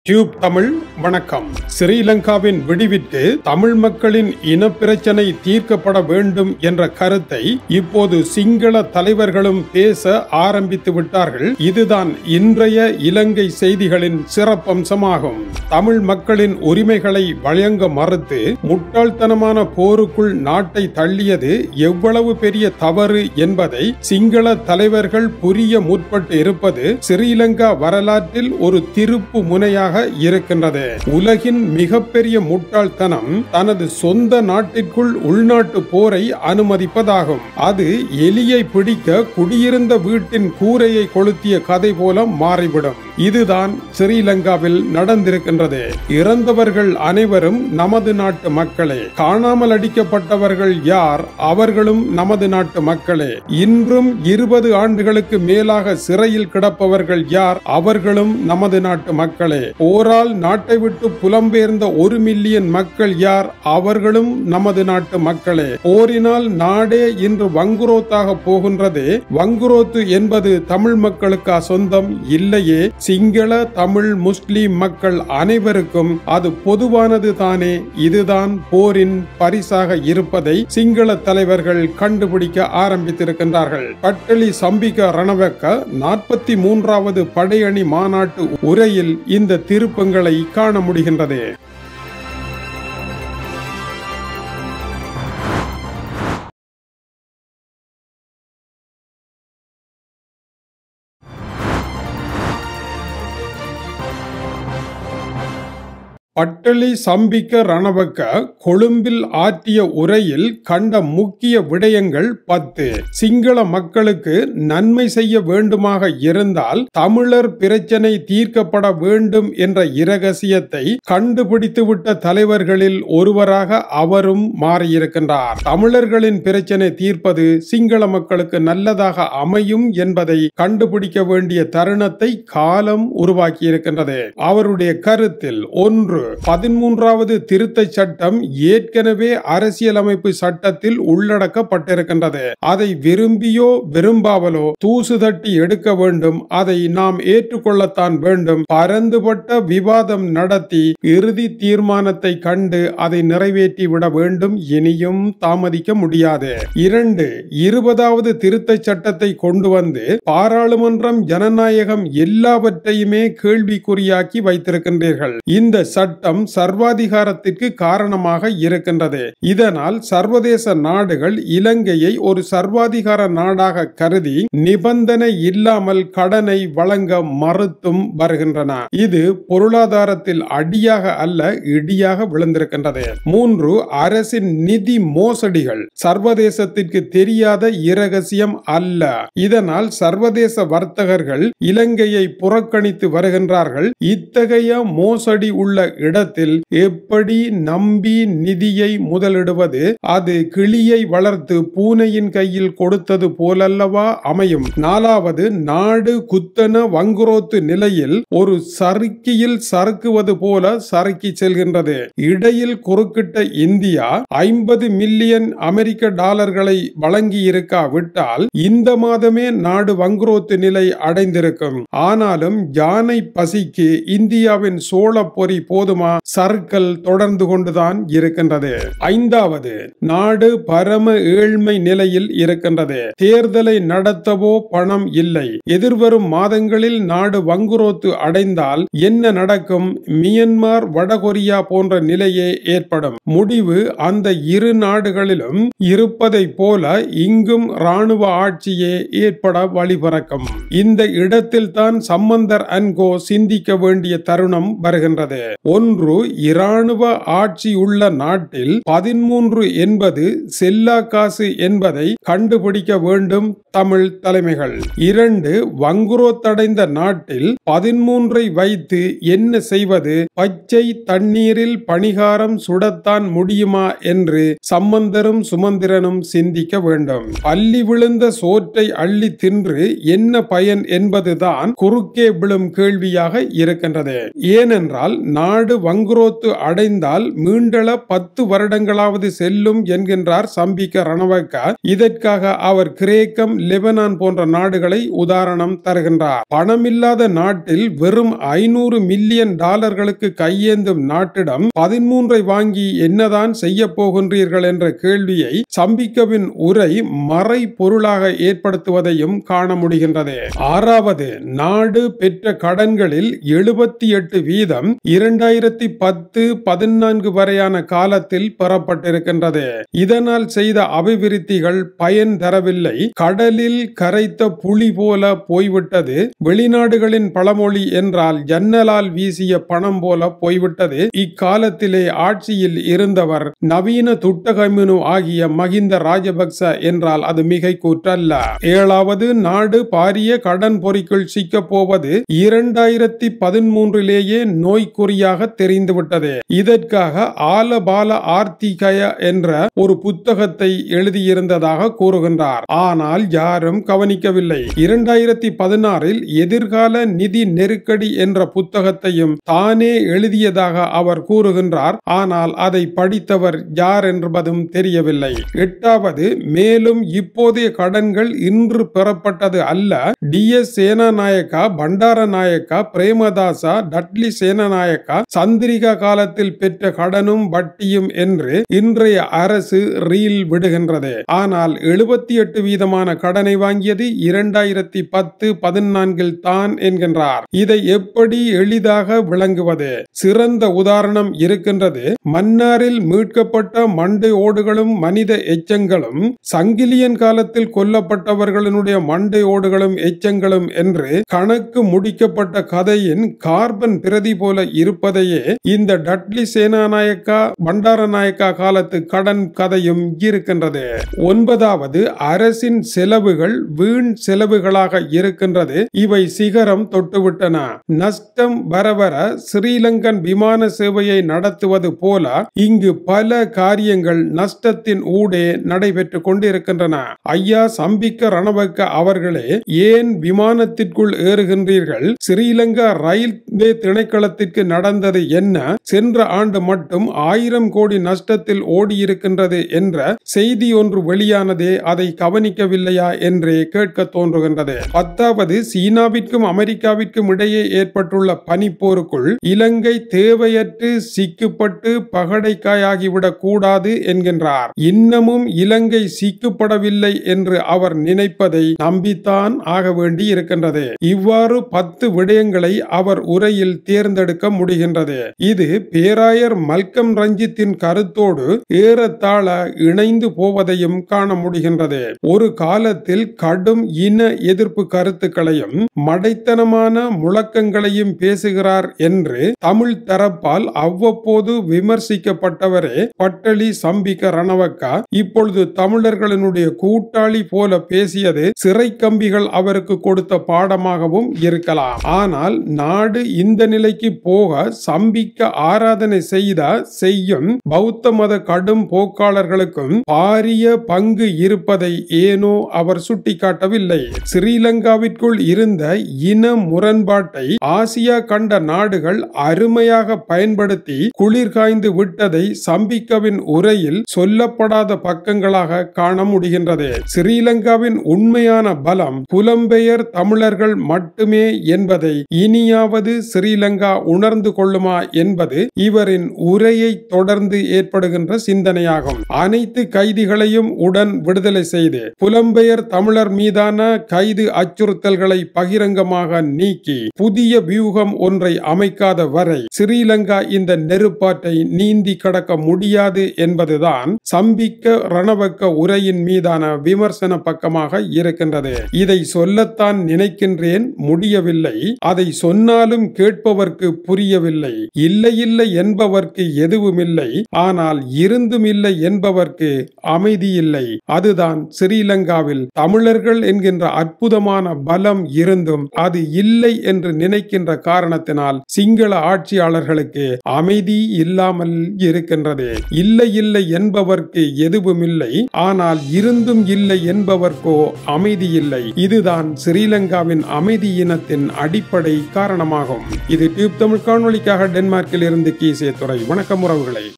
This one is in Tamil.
டியூப் தமிழ் வணக்கம் ஸ்ரீலங்காவின் விடிவிற்கு தமிழ் மக்களின் இனப்பிரச்சனை தீர்க்கப்பட வேண்டும் என்ற கருத்தை இப்போது சிங்கள தலைவர்களும் பேச ஆரம்பித்து விட்டார்கள் இதுதான் இன்றைய இலங்கை செய்திகளின் சிறப்பம்சமாகும் தமிழ் மக்களின் உரிமைகளை வழங்க மறுத்து முட்டாள்தனமான போருக்குள் நாட்டை தள்ளியது எவ்வளவு பெரிய தவறு என்பதை சிங்கள தலைவர்கள் புரிய முற்பட்டு இருப்பது ஸ்ரீலங்கா வரலாற்றில் ஒரு திருப்பு முனையாக இருக்கின்றது உலகின் மிகப்பெரிய முட்டாள்தனம் தனது சொந்த நாட்டிற்குள் உள்நாட்டு போரை அனுமதிப்பதாகும் அது எலியை பிடிக்க குடியிருந்த வீட்டின் கூரையை கொளுத்திய கதை போல மாறிவிடும் இதுதான் ஸ்ரீலங்காவில் நடந்திருக்கின்றது இறந்தவர்கள் அனைவரும் நமது நாட்டு மக்களே காணாமல் அடிக்கப்பட்டவர்கள் யார் அவர்களும் நமது நாட்டு மக்களே இன்றும் இருபது ஆண்டுகளுக்கு மேலாக சிறையில் கிடப்பவர்கள் யார் அவர்களும் நமது நாட்டு மக்களே போரால் நாட்டை விட்டு புலம்பெயர்ந்த ஒரு மில்லியன் மக்கள் யார் அவர்களும் நமது நாட்டு மக்களே போரினால் நாடே இன்று வங்குரோத்தாக போகின்றது வங்குரோத்து என்பது தமிழ் மக்களுக்கா சொந்தம் இல்லையே சிங்கள தமிழ் முஸ்லிம் மக்கள் அனைவருக்கும் அது பொதுவானது தானே இதுதான் போரின் பரிசாக இருப்பதை சிங்கள தலைவர்கள் கண்டுபிடிக்க ஆரம்பித்திருக்கின்றார்கள் பட்டளி சம்பிக்க ரணவக்க நாற்பத்தி மூன்றாவது படையணி மாநாட்டு உரையில் இந்த திருப்பங்களை காண முடிகின்றது பட்டளி சம்பிக்க ரணவக்க கொழும்பில் ஆற்றிய உரையில் கண்ட முக்கிய விடயங்கள் பத்து சிங்கள மக்களுக்கு நன்மை செய்ய வேண்டுமாக இருந்தால் தமிழர் பிரச்சனை தீர்க்கப்பட வேண்டும் என்ற இரகசியத்தை கண்டுபிடித்துவிட்ட தலைவர்களில் ஒருவராக அவரும் மாறியிருக்கின்றார் தமிழர்களின் பிரச்சனை தீர்ப்பது சிங்கள மக்களுக்கு நல்லதாக அமையும் என்பதை கண்டுபிடிக்க வேண்டிய தருணத்தை காலம் உருவாக்கியிருக்கின்றது அவருடைய கருத்தில் ஒன்று பதிமூன்றாவது திருத்த சட்டம் ஏற்கனவே அரசியலமைப்பு சட்டத்தில் உள்ளடக்கப்பட்டிருக்கின்றது அதை விரும்பியோ விரும்பாவலோ தூசு தட்டி எடுக்க வேண்டும் அதை நாம் ஏற்றுக்கொள்ளத்தான் வேண்டும் பரந்துபட்ட விவாதம் நடத்தி இறுதி தீர்மானத்தை கண்டு அதை நிறைவேற்றி விட வேண்டும் இனியும் தாமதிக்க முடியாது இரண்டு இருபதாவது திருத்த சட்டத்தை கொண்டு வந்து பாராளுமன்றம் ஜனநாயகம் எல்லாவற்றையுமே கேள்விக்குறியாக்கி வைத்திருக்கின்றீர்கள் இந்த சட்டம் சர்வாதிகாரத்திற்கு காரணமாக இருக்கின்றது இதனால் சர்வதேச நாடுகள் இலங்கையை ஒரு சர்வாதிகார நாடாக கருதி நிபந்தனை இல்லாமல் கடனை வழங்க மறுத்தும் வருகின்றன இது பொருளாதாரத்தில் அடியாக அல்ல இடியாக விழுந்திருக்கின்றது மூன்று அரசின் நிதி மோசடிகள் சர்வதேசத்திற்கு தெரியாத இரகசியம் அல்ல இதனால் சர்வதேச வர்த்தகர்கள் இலங்கையை புறக்கணித்து வருகின்றார்கள் இத்தகைய மோசடி உள்ள இடத்தில் எப்படி நம்பி நிதியை முதலிடுவது அது கிளியை வளர்த்து பூனையின் கையில் கொடுத்தது போலல்லவா அமையும் நாலாவது நாடு குத்தன வங்குரோத்து நிலையில் ஒரு சறுக்கியில் சறுக்குவது போல சறுக்கி செல்கின்றது இடையில் குறுக்கிட்ட இந்தியா ஐம்பது மில்லியன் அமெரிக்க டாலர்களை வழங்கி இருக்காவிட்டால் இந்த மாதமே நாடு வங்குரோத்து நிலை அடைந்திருக்கும் ஆனாலும் யானை பசிக்கு இந்தியாவின் சோழ பொறி போதுமா சர்க்கல் தொடர்ந்து கொண்டுதான் இருக்கின்றது ஐந்தாவது நாடு பரம ஏழ்மை நிலையில் இருக்கின்றது தேர்தலை நடத்தவோ பணம் இல்லை எதிர்வரும் மாதங்களில் நாடு வங்குரோத்து அடைந்தால் என்ன நடக்கும் மியன்மார் வடகொரியா போன்ற நிலையே ஏற்படும் முடிவு அந்த இரு நாடுகளிலும் இருப்பதை போல இங்கும் ராணுவ ஆட்சியே ஏற்பட வழிபிறக்கும் இந்த இடத்தில் தான் சம்பந்தர் அன்கோ சிந்திக்க வேண்டிய தருணம் வருகின்றது ஒன்று இராணுவ ஆட்சி உள்ள நாட்டில் பதிமூன்று என்பது செல்லா காசு என்பதை கண்டுபிடிக்க வேண்டும் தமிழ் தலைமைகள் இரண்டு வங்குரோத்தடைந்த நாட்டில் பதிமூன்றை வைத்து என்ன செய்வது பச்சை தண்ணீரில் பணிகாரம் சுடத்தான் முடியுமா என்று சம்பந்தரும் சுமந்திரனும் சிந்திக்க வேண்டும் பள்ளி விழுந்த சோற்றை அள்ளி தின்று என்ன பயன் என்பதுதான் குறுக்கே விழும் கேள்வியாக இருக்கின்றது ஏனென்றால் நாடு நாடு வங்குரோத்து அடைந்தால் மீண்டள பத்து வருடங்களாவது செல்லும் என்கின்றார் சம்பிக்க ரணவக்க இதற்காக அவர் கிரேக்கம் லெபனான் போன்ற நாடுகளை உதாரணம் தருகின்றார் பணமில்லாத நாட்டில் வெறும் ஐநூறு மில்லியன் டாலர்களுக்கு கையேந்தும் நாட்டிடம் பதிமூன்றை வாங்கி என்னதான் செய்ய போகின்றீர்கள் என்ற கேள்வியை சம்பிக்கவின் உரை மறை பொருளாக ஏற்படுத்துவதையும் காண முடிகின்றது ஆறாவது நாடு பெற்ற கடன்களில் எழுபத்தி எட்டு வீதம் இரண்டாயிரத்தி பத்து பதினான்கு வரையான காலத்தில் பெறப்பட்டிருக்கின்றது இதனால் செய்த அபிவிருத்திகள் பயன் தரவில்லை கடலில் கரைத்த புலி போல போய்விட்டது வெளிநாடுகளின் பழமொழி என்றால் ஜன்னலால் வீசிய பணம் போல போய்விட்டது இக்காலத்திலே ஆட்சியில் இருந்தவர் நவீன துட்டகமினு ஆகிய மகிந்த ராஜபக்ச என்றால் அது மிகை கூற்றல்ல ஏழாவது நாடு பாரிய கடன் பொறிக்குள் சிக்கப் போவது இரண்டாயிரத்தி பதிமூன்றிலேயே நோய்க்குறியாக தெரிந்துவிட்டது இதற்காக ஆலபால ஆர்த்திகய என்ற ஒரு புத்தகத்தை எழுதியிருந்ததாக கூறுகின்றார் ஆனால் யாரும் கவனிக்கவில்லை இரண்டாயிரத்தி பதினாறில் எதிர்கால நிதி நெருக்கடி என்ற புத்தகத்தையும் தானே எழுதியதாக அவர் கூறுகின்றார் ஆனால் அதை படித்தவர் யார் என்பதும் தெரியவில்லை எட்டாவது மேலும் இப்போதைய கடன்கள் இன்று பெறப்பட்டது அல்ல D S Senanayake Bandaranaike Premadasa Dudley Senanayake Chandrika காலத்தில் பெற்ற கடனும் வட்டியும் என்று இன்றைய அரசு ரீல் விடுகின்றது ஆனால் எழுபத்தி எட்டு வீதமான கடனை வாங்கியது இரண்டாயிரத்தி பத்து பதினான்கில் தான் என்கின்றார் இதை எப்படி எளிதாக விளங்குவது சிறந்த உதாரணம் இருக்கின்றது மன்னாரில் மீட்கப்பட்ட மண்டை ஓடுகளும் மனித எச்சங்களும் சங்கிலியன் காலத்தில் கொல்லப்பட்டவர்களுடைய மண்டை ஓடுகளும் எச்சங்களும் என்று கணக்கு முடிக்கப்பட்ட கதையின் கார்பன் பிரதி போல இருப்பதையே இந்த டட்லி சேனாநாயக்கா பண்டாரநாயக்கா காலத்து கடன் கதையும் இருக்கின்றது ஒன்பதாவது அரசின் செலவுகள் வீண் செலவுகளாக இருக்கின்றது இவை சிகரம் தொட்டுவிட்டன நஷ்டம் வர வர ஸ்ரீலங்கன் விமான சேவையை நடத்துவது போல இங்கு பல காரியங்கள் நஷ்டத்தின் ஊடே நடைபெற்று கொண்டிருக்கின்றன ஐயா சம்பிக்க ரணவக்க அவர்களே ஏன் விமானத்திற்குள் ஏறுகின்றீர்கள் ஸ்ரீலங்கா ரயில்வே திணைக்களத்திற்கு நடந்தது என்ன சென்ற ஆண்டு மட்டும் ஆயிரம் கோடி நஷ்டத்தில் ஓடியிருக்கின்றது என்ற செய்தி ஒன்று வெளியானதே அதை கவனிக்கவில்லையா என்றே கேட்க தோன்றுகின்றது பத்தாவது சீனாவிற்கும் அமெரிக்காவிற்கும் இடையே ஏற்பட்டுள்ள பனிப்போருக்குள் இலங்கை தேவையற்று சிக்குப்பட்டு பகடைக்காயாகிவிடக் கூடாது என்கின்றார் இன்னமும் இலங்கை சிக்குப்படவில்லை என்று அவர் நினைப்பதை நம்பித்தான் ஆக வேண்டி இருக்கின்றது இவ்வாறு பத்து விடயங்களை அவர் உரையில் தேர்ந்தெடுக்க முடிகின்றது இது பேராயர் மல்கம் ரஞ்சித்தின் கருத்தோடு ஏறத்தாழ இணைந்து போவதையும் காண முடிகின்றது ஒரு காலத்தில் கடும் இன எதிர்ப்பு கருத்துக்களையும் மடைத்தனமான முழக்கங்களையும் பேசுகிறார் என்று தமிழ் தரப்பால் அவ்வப்போது விமர்சிக்கப்பட்டவரே பட்டளி சம்பிக்க ரணவக்கா இப்பொழுது தமிழர்களினுடைய கூட்டாளி போல பேசியது சிறை கம்பிகள் அவருக்கு கொடுத்த பாடமாகவும் இருக்கலாம் ஆனால் நாடு இந்த நிலைக்கு போக சம்பிக்க ஆராதனை செய்த செய்யும் பௌத்த மத கடும் போக்காளர்களுக்கும் பாரிய பங்கு இருப்பதை ஏனோ அவர் சுட்டிக்காட்டவில்லை ஸ்ரீலங்காவிற்குள் இருந்த இன முரண்பாட்டை ஆசியா கண்ட நாடுகள் அருமையாக பயன்படுத்தி குளிர் காய்ந்து விட்டதை சம்பிக்கவின் உரையில் சொல்லப்படாத பக்கங்களாக காண முடிகின்றது ஸ்ரீலங்காவின் உண்மையான பலம் புலம்பெயர் தமிழர்கள் மட்டுமே என்பதை இனியாவது ஸ்ரீலங்கா உணர்ந்து கொள்ளுமா என்பது இவரின் உரையை தொடர்ந்து ஏற்படுகின்ற சிந்தனையாகும் அனைத்து கைதிகளையும் உடன் விடுதலை செய்து புலம்பெயர் தமிழர் மீதான கைது அச்சுறுத்தல்களை பகிரங்கமாக நீக்கி புதிய வியூகம் ஒன்றை அமைக்காத வரை ஸ்ரீலங்கா இந்த நெருப்பாற்றை நீந்தி கடக்க முடியாது என்பதுதான் சம்பிக்க ரணவக்க உரையின் மீதான விமர்சன பக்கமாக இருக்கின்றது இதை சொல்லத்தான் நினைக்கின்றேன் முடியவில்லை அதை சொன்னாலும் கேட்பவர்க்கு புரியவில்லை இல்லை இல்லை என்பவர்க்கு எதுவுமில்லை ஆனால் இருந்தும் இல்லை என்பவர்க்கு அமைதி இல்லை அதுதான் ஸ்ரீலங்காவில் தமிழர்கள் என்கின்ற அற்புதமான பலம் இருந்தும் அது இல்லை என்று நினைக்கின்ற காரணத்தினால் சிங்கள ஆட்சியாளர்களுக்கு அமைதி இல்லாமல் இருக்கின்றது இல்லை இல்லை என்பவர்க்கு எதுவுமில்லை ஆனால் இருந்தும் இல்லை என்பவர்க்கோ அமைதி இல்லை இதுதான் ஸ்ரீலங்காவின் அமைதி இனத்தின் அடிப்படை காரணமாகும் இது டியூப் தமிழ் காணொளிக்காக செய்திகளுக்காக டென்மார்க்கில் இருந்து கீசே துறை வணக்கம் உறவுகளை